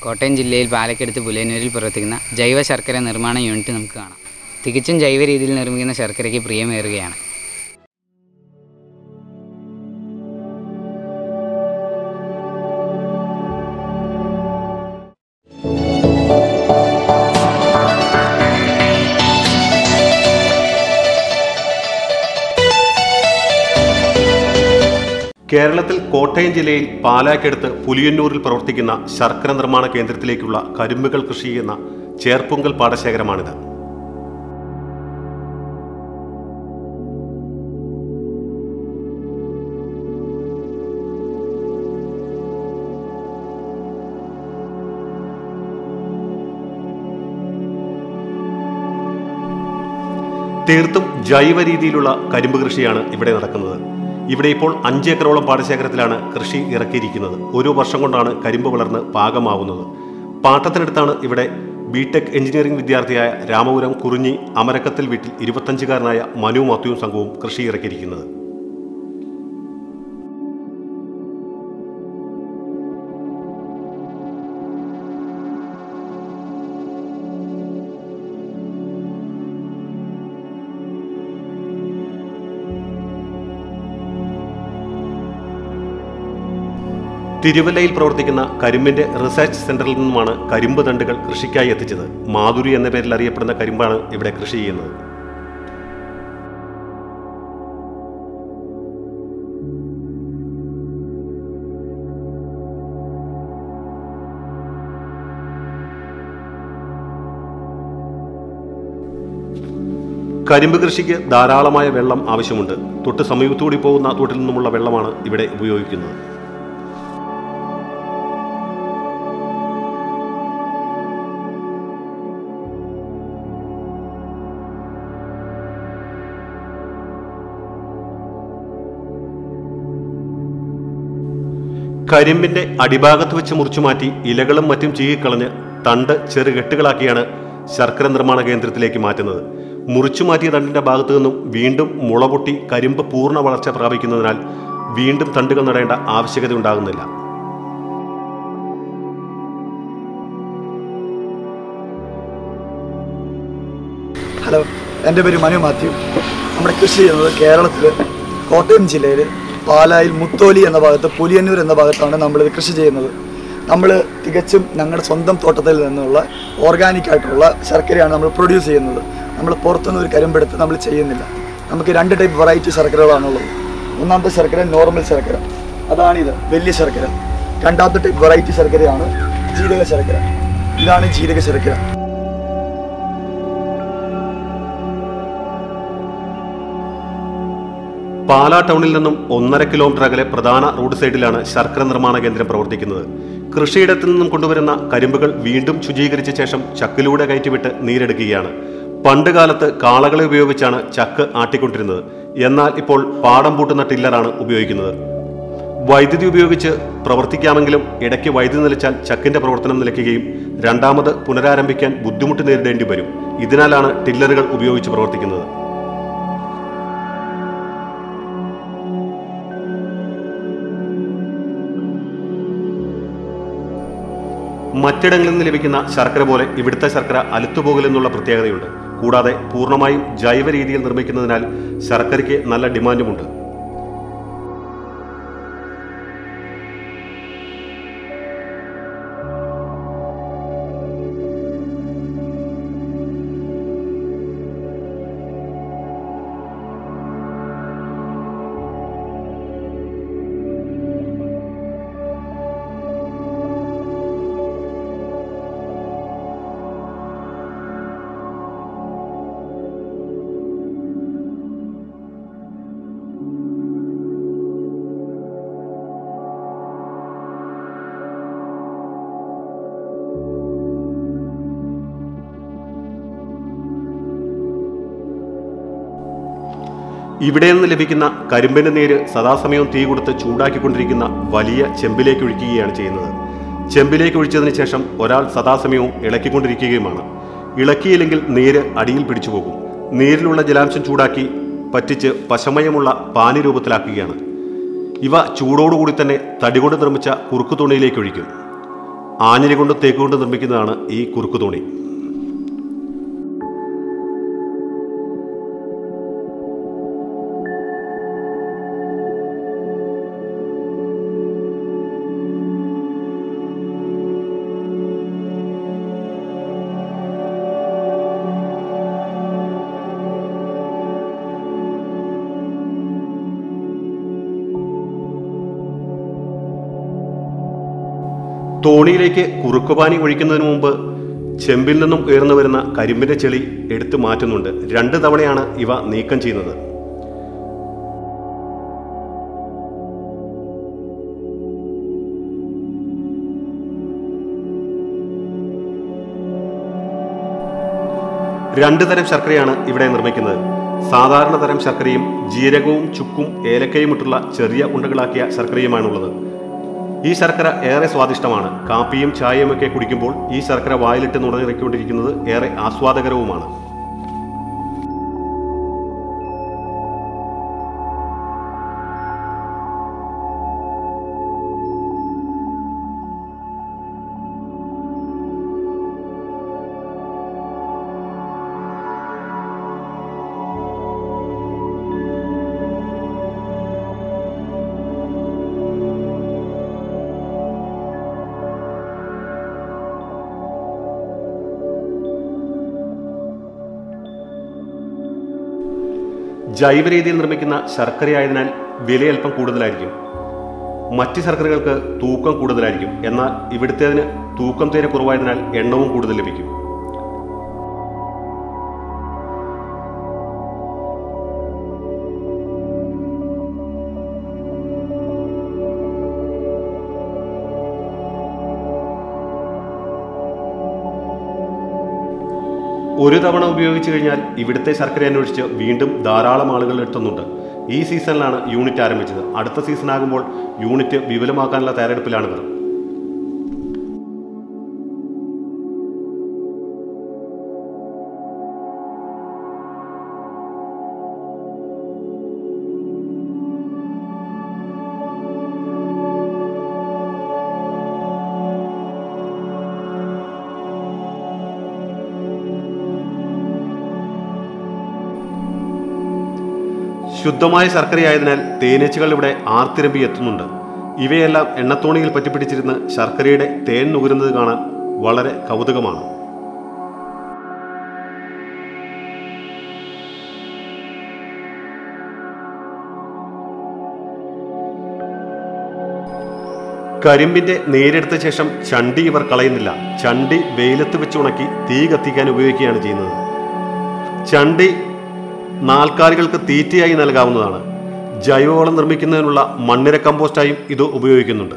കോട്ടയം ജില്ലയിൽ പാലക്കടുത്ത് പുലയന്നൂരിൽ പ്രവർത്തിക്കുന്ന ജൈവ ശർക്കര നിർമ്മാണ യൂണിറ്റ് നമുക്ക് കാണാം തികച്ചും ജൈവ രീതിയിൽ നിർമ്മിക്കുന്ന ശർക്കരയ്ക്ക് പ്രിയമേറുകയാണ് കേരളത്തിൽ കോട്ടയം ജില്ലയിൽ പാലാക്കടുത്ത് പുലിയന്നൂരിൽ പ്രവർത്തിക്കുന്ന ശർക്കര നിർമ്മാണ കേന്ദ്രത്തിലേക്കുള്ള കരിമ്പുകൾ കൃഷി ചെയ്യുന്ന ചേർപ്പുങ്കൽ പാടശേഖരമാണിത് തീർത്തും ജൈവ രീതിയിലുള്ള കരിമ്പ് കൃഷിയാണ് ഇവിടെ നടക്കുന്നത് ഇവിടെ ഇപ്പോൾ അഞ്ച് ഏക്കറോളം പാടശേഖരത്തിലാണ് കൃഷി ഇറക്കിയിരിക്കുന്നത് ഒരു വർഷം കൊണ്ടാണ് കരിമ്പ് വളർന്ന് പാകമാവുന്നത് പാട്ടത്തിനടുത്താണ് ഇവിടെ ബിടെക് എഞ്ചിനീയറിംഗ് വിദ്യാർത്ഥിയായ രാമപുരം കുറിഞ്ഞി അമരക്കത്തിൽ വീട്ടിൽ ഇരുപത്തഞ്ചുകാരനായ മനു മാത്യുവും സംഘവും കൃഷി ഇറക്കിയിരിക്കുന്നത് തിരുവല്ലയിൽ പ്രവർത്തിക്കുന്ന കരിമ്പിന്റെ റിസർച്ച് സെന്ററിൽ നിന്നുമാണ് കരിമ്പ് തണ്ടുകൾ കൃഷിക്കായി എത്തിച്ചത് മാധുരി എന്ന പേരിൽ അറിയപ്പെടുന്ന കരിമ്പാണ് ഇവിടെ കൃഷി ചെയ്യുന്നത് കരിമ്പ് കൃഷിക്ക് ധാരാളമായ വെള്ളം ആവശ്യമുണ്ട് തൊട്ട് സമീപത്തുകൂടി പോകുന്ന തോട്ടിൽ നിന്നുമുള്ള വെള്ളമാണ് ഇവിടെ ഉപയോഗിക്കുന്നത് കരിമ്പിന്റെ അടിഭാഗത്ത് വെച്ച് മുറിച്ചു മാറ്റി ഇലകളും മറ്റും ചീകിക്കളഞ്ഞ് തണ്ട് ചെറുകെട്ടുകളാക്കിയാണ് ശർക്കര നിർമ്മാണ കേന്ദ്രത്തിലേക്ക് മാറ്റുന്നത് മുറിച്ചു മാറ്റിയ തണ്ടിന്റെ ഭാഗത്തു നിന്നും വീണ്ടും മുളപൊട്ടി കരിമ്പ് പൂർണ്ണ വളർച്ച പ്രാപിക്കുന്നതിനാൽ വീണ്ടും തണ്ടുകൾ നടേണ്ട ആവശ്യകത ഉണ്ടാകുന്നില്ല ഹലോ എൻ്റെ പേര് മനു മാത്യു നമ്മുടെ കൃഷി ചെയ്യുന്നത് കേരളത്തിൽ കോട്ടയം ജില്ലയിൽ പാലായിൽ മുത്തോലി എന്ന ഭാഗത്ത് പുലിയന്നൂർ എന്ന ഭാഗത്താണ് നമ്മളിത് കൃഷി ചെയ്യുന്നത് നമ്മൾ തികച്ചും ഞങ്ങളുടെ സ്വന്തം തോട്ടത്തിൽ നിന്നുള്ള ഓർഗാനിക് ആയിട്ടുള്ള ശർക്കരയാണ് നമ്മൾ പ്രൊഡ്യൂസ് ചെയ്യുന്നത് നമ്മൾ പുറത്തുനിന്ന് ഒരു കരിമ്പെടുത്ത് നമ്മൾ ചെയ്യുന്നില്ല നമുക്ക് രണ്ട് ടൈപ്പ് വെറൈറ്റി ശർക്കരകളാണുള്ളത് ഒന്നാമത്തെ ശർക്കര നോർമൽ ശർക്കര അതാണിത് വലിയ ശർക്കര രണ്ടാമത്തെ ടൈപ്പ് വെറൈറ്റി ശർക്കരയാണ് ജീരക ശർക്കര ഇതാണ് ജീരക ശർക്കര പാലാ ടൗണിൽ നിന്നും ഒന്നര കിലോമീറ്റർ അകലെ പ്രധാന റോഡ് സൈഡിലാണ് ശർക്കര നിർമ്മാണ കേന്ദ്രം പ്രവർത്തിക്കുന്നത് കൃഷിയിടത്തിൽ നിന്നും കൊണ്ടുവരുന്ന കരിമ്പുകൾ വീണ്ടും ശുചീകരിച്ച ശേഷം ചക്കിലൂടെ കയറ്റിവിട്ട് നീരെടുക്കുകയാണ് പണ്ട് കാലത്ത് കാളകളെ ഉപയോഗിച്ചാണ് ചക്ക് ആട്ടിക്കൊണ്ടിരുന്നത് എന്നാൽ ഇപ്പോൾ പാടം പൂട്ടുന്ന ടില്ലറാണ് ഉപയോഗിക്കുന്നത് വൈദ്യുതി ഉപയോഗിച്ച് പ്രവർത്തിക്കാമെങ്കിലും ഇടയ്ക്ക് വൈദ്യുതി നിലച്ചാൽ ചക്കിന്റെ പ്രവർത്തനം നിലയ്ക്കുകയും രണ്ടാമത് പുനരാരംഭിക്കാൻ ബുദ്ധിമുട്ട് നേരിടേണ്ടി വരും ഇതിനാലാണ് ടില്ലറുകൾ ഉപയോഗിച്ച് പ്രവർത്തിക്കുന്നത് മറ്റിടങ്ങളിൽ നിന്ന് ലഭിക്കുന്ന ശർക്കര പോലെ ഇവിടുത്തെ ശർക്കര അലുത്തുപോകലെന്നുള്ള പ്രത്യേകതയുണ്ട് കൂടാതെ പൂർണ്ണമായും ജൈവ രീതിയിൽ നിർമ്മിക്കുന്നതിനാൽ ശർക്കരയ്ക്ക് നല്ല ഡിമാൻഡുമുണ്ട് ഇവിടെ നിന്ന് ലഭിക്കുന്ന കരിമ്പിന്റെ നീര് സദാസമയവും തീ കൊടുത്ത് ചൂടാക്കിക്കൊണ്ടിരിക്കുന്ന വലിയ ചെമ്പിലേക്ക് ഒഴിക്കുകയാണ് ചെയ്യുന്നത് ചെമ്പിലേക്ക് ഒഴിച്ചതിന് ശേഷം ഒരാൾ സദാസമയവും ഇളക്കിക്കൊണ്ടിരിക്കുകയുമാണ് ഇളക്കിയില്ലെങ്കിൽ നീര് അടിയിൽ പിടിച്ചു പോകും നീരിലുള്ള ജലാംശം ചൂടാക്കി പറ്റിച്ച് പശമയമുള്ള പാനി രൂപത്തിലാക്കുകയാണ് ഇവ ചൂടോടുകൂടി തന്നെ തടി കൊണ്ട് നിർമ്മിച്ച കുറുക്കു തുണിയിലേക്ക് ഒഴിക്കും ആഞ്ഞിലി കൊണ്ട് തേക്ക് കൊണ്ട് നിർമ്മിക്കുന്നതാണ് ഈ കുറുക്കു തോണി തോണിയിലേക്ക് കുറുക്കുപാനി ഒഴിക്കുന്നതിന് മുമ്പ് ചെമ്പിൽ നിന്നും ഉയർന്നു വരുന്ന കരിമ്പിന്റെ ചെളി എടുത്തു മാറ്റുന്നുണ്ട് രണ്ട് തവണയാണ് ഇവ നീക്കം ചെയ്യുന്നത് രണ്ട് തരം ശർക്കരയാണ് ഇവിടെ നിർമ്മിക്കുന്നത് സാധാരണ തരം ശർക്കരയും ജീരകവും ചുക്കും ഏലക്കയും ഇട്ടുള്ള ചെറിയ ഉണ്ടകളാക്കിയ ശർക്കരയുമാണുള്ളത് ഈ ശർക്കര ഏറെ സ്വാദിഷ്ടമാണ് കാപ്പിയും ചായയും ഒക്കെ കുടിക്കുമ്പോൾ ഈ ശർക്കര വായിലിട്ട് നുണഞ്ഞിറക്കിക്കൊണ്ടിരിക്കുന്നത് ഏറെ ആസ്വാദകരവുമാണ് ജൈവ രീതിയിൽ നിർമ്മിക്കുന്ന ശർക്കരയായതിനാൽ വില അല്പം കൂടുതലായിരിക്കും മറ്റ് ശർക്കരകൾക്ക് തൂക്കം കൂടുതലായിരിക്കും എന്നാൽ ഇവിടുത്തേതിന് തൂക്കം തീരെ കുറവായതിനാൽ എണ്ണവും കൂടുതൽ ലഭിക്കും ഒരു തവണ ഉപയോഗിച്ചു കഴിഞ്ഞാൽ ഇവിടുത്തെ ശർക്കര അന്വേഷിച്ച് വീണ്ടും ധാരാളം ആളുകൾ എത്തുന്നുണ്ട് ഈ സീസണിലാണ് യൂണിറ്റ് ആരംഭിച്ചത് അടുത്ത സീസൺ ആകുമ്പോൾ യൂണിറ്റ് വിപുലമാക്കാനുള്ള തയ്യാറെടുപ്പിലാണിവർ ശുദ്ധമായ ശർക്കരയായതിനാൽ തേനീച്ചകൾ ഇവിടെ ആർത്തിരമ്പി എത്തുന്നുണ്ട് ഇവയെല്ലാം എണ്ണത്തോണിയിൽ പറ്റിപ്പിടിച്ചിരുന്ന് ശർക്കരയുടെ തേൻ നുകരുന്നത് കാണാൻ വളരെ കൗതുകമാണ് കരിമ്പിന്റെ നേരെടുത്ത ശേഷം ചണ്ടി ഇവർ കളയുന്നില്ല ചണ്ടി വെയിലത്ത് വെച്ച് ഉണക്കി തീ കത്തിക്കാൻ ഉപയോഗിക്കുകയാണ് ചെയ്യുന്നത് ചണ്ടി നാൽക്കാലികൾക്ക് തീറ്റയായി നൽകാവുന്നതാണ് ജൈവവളം നിർമ്മിക്കുന്നതിനുള്ള മണ്ണിര കമ്പോസ്റ്റായും ഇത് ഉപയോഗിക്കുന്നുണ്ട്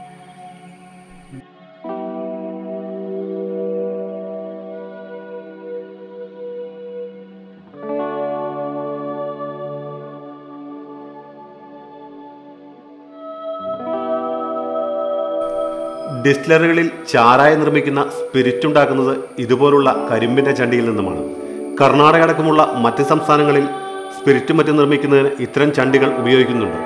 ഡിസ്റ്റിലറികളിൽ ചാരായം നിർമ്മിക്കുന്ന സ്പിരിറ്റ് ഉണ്ടാക്കുന്നത് ഇതുപോലുള്ള കരിമ്പിന്റെ ചണ്ടിയിൽ നിന്നുമാണ് കർണാടക അടക്കമുള്ള മറ്റ് സംസ്ഥാനങ്ങളിൽ സ്പിരിറ്റും മറ്റും നിർമ്മിക്കുന്നതിന് ഇത്തരം ചണ്ടികൾ ഉപയോഗിക്കുന്നുണ്ട്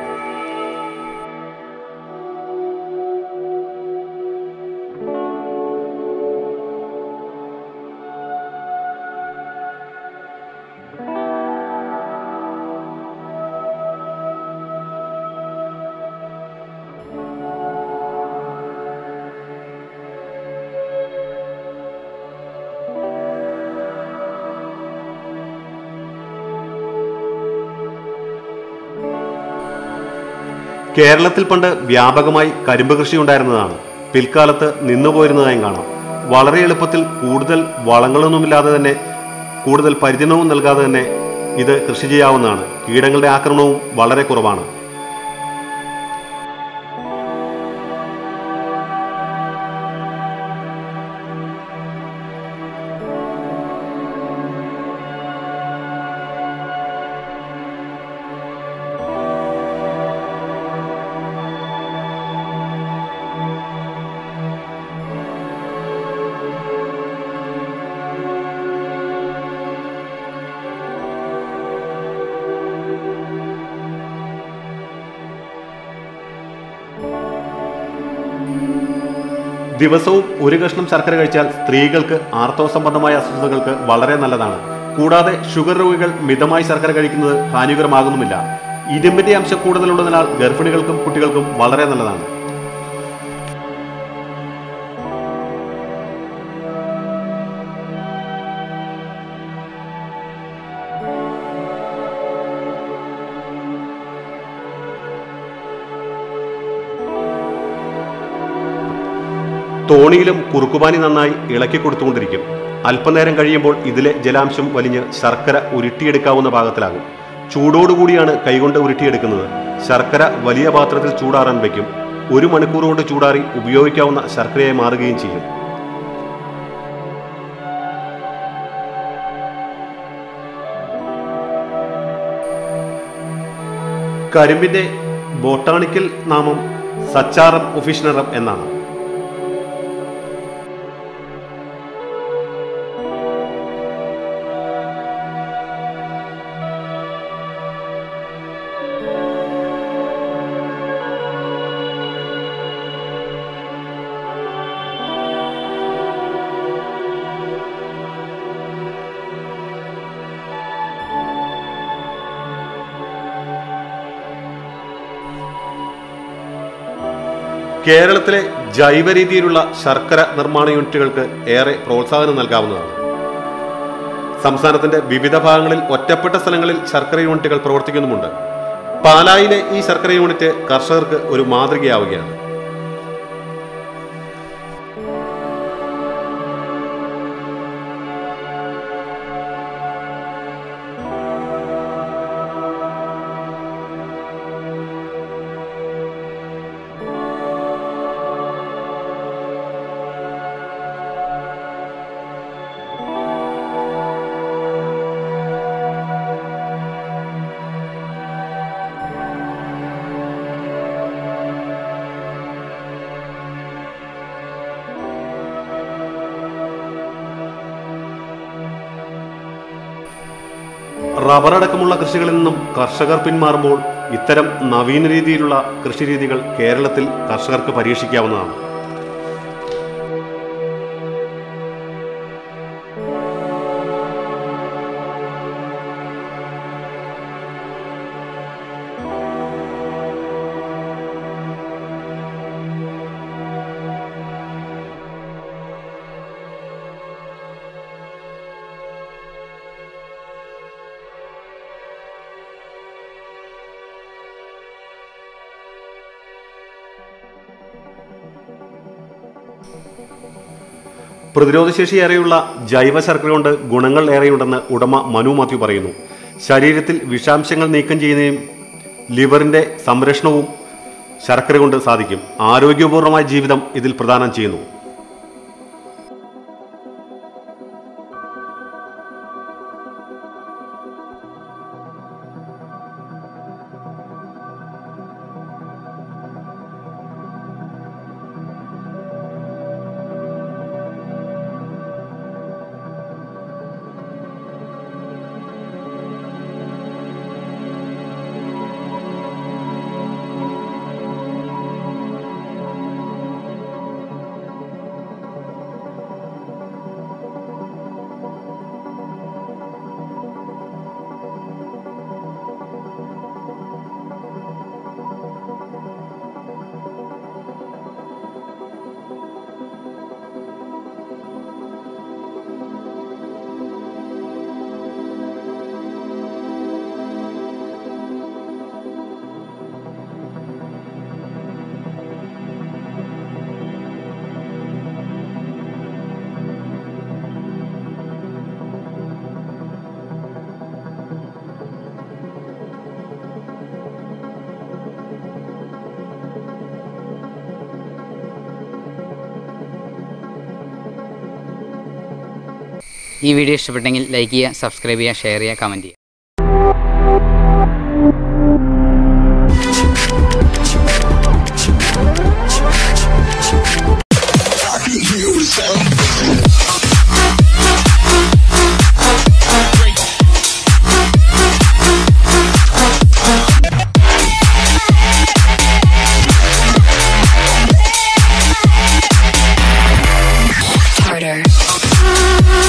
കേരളത്തിൽ പണ്ട് വ്യാപകമായി കരിമ്പ് കൃഷി ഉണ്ടായിരുന്നതാണ് പിൽക്കാലത്ത് നിന്നുപോയിരുന്നതായും കാണാം വളരെ എളുപ്പത്തിൽ കൂടുതൽ വളങ്ങളൊന്നുമില്ലാതെ തന്നെ കൂടുതൽ പരിചരണവും നൽകാതെ തന്നെ ഇത് കൃഷി ചെയ്യാവുന്നതാണ് കീടങ്ങളുടെ ആക്രമണവും വളരെ കുറവാണ് ദിവസവും ഒരു കഷ്ണം ശർക്കര കഴിച്ചാൽ സ്ത്രീകൾക്ക് ആർത്തവ സംബന്ധമായ അസ്വസ്ഥതകൾക്ക് വളരെ നല്ലതാണ് കൂടാതെ ഷുഗർ രോഗികൾ മിതമായി ശർക്കര കഴിക്കുന്നത് ഹാനികരമാകുന്നുമില്ല ഇരുമ്പിന്റെ അംശം കൂടുതലുള്ളതിനാൽ ഗർഭിണികൾക്കും കുട്ടികൾക്കും വളരെ നല്ലതാണ് തോണിയിലും കുറുക്കുപാനി നന്നായി ഇളക്കി കൊടുത്തുകൊണ്ടിരിക്കും അല്പനേരം കഴിയുമ്പോൾ ഇതിലെ ജലാംശം വലിഞ്ഞ് ശർക്കര ഉരുട്ടിയെടുക്കാവുന്ന പാകത്തിലാകും ചൂടോടുകൂടിയാണ് കൈകൊണ്ട് ഉരുട്ടിയെടുക്കുന്നത് ശർക്കര വലിയ പാത്രത്തിൽ ചൂടാറാൻ വയ്ക്കും ഒരു മണിക്കൂർ കൊണ്ട് ചൂടാറി ഉപയോഗിക്കാവുന്ന ശർക്കരയായി മാറുകയും ചെയ്യും കരിമ്പിന്റെ ബോട്ടാണിക്കൽ നാമം സച്ചാറം ഒഫീഷണറം എന്നാണ് കേരളത്തിലെ ജൈവ രീതിയിലുള്ള ശർക്കര നിർമ്മാണ യൂണിറ്റുകൾക്ക് ഏറെ പ്രോത്സാഹനം നൽകാവുന്നതാണ് സംസ്ഥാനത്തിന്റെ വിവിധ ഭാഗങ്ങളിൽ ഒറ്റപ്പെട്ട സ്ഥലങ്ങളിൽ ശർക്കര യൂണിറ്റുകൾ പ്രവർത്തിക്കുന്നുമുണ്ട് പാലായിലെ ഈ ശർക്കര യൂണിറ്റ് കർഷകർക്ക് ഒരു മാതൃകയാവുകയാണ് റബ്ബർ അടക്കമുള്ള കൃഷികളിൽ നിന്നും കർഷകർ പിന്മാറുമ്പോൾ ഇത്തരം നവീന രീതിയിലുള്ള കൃഷിരീതികൾ കേരളത്തിൽ കർഷകർക്ക് പരീക്ഷിക്കാവുന്നതാണ് പ്രതിരോധശേഷിയേറെയുള്ള ജൈവ ശർക്കര കൊണ്ട് ഗുണങ്ങൾ ഏറെയുണ്ടെന്ന് ഉടമ മനു മാത്യു പറയുന്നു ശരീരത്തിൽ വിഷാംശങ്ങൾ നീക്കം ചെയ്യുന്നതും ലിവറിന്റെ സംരക്ഷണവും ശർക്കര കൊണ്ട് സാധിക്കും ആരോഗ്യപൂർണമായ ജീവിതം ഇതിൽ പ്രദാനം ചെയ്യുന്നു ഈ വീഡിയോ ഇഷ്ടപ്പെട്ടെങ്കിൽ ലൈക്ക് ചെയ്യുക സബ്സ്ക്രൈബ് ചെയ്യുക ഷെയർ ചെയ്യുക കമൻറ്റ് ചെയ്യുക care.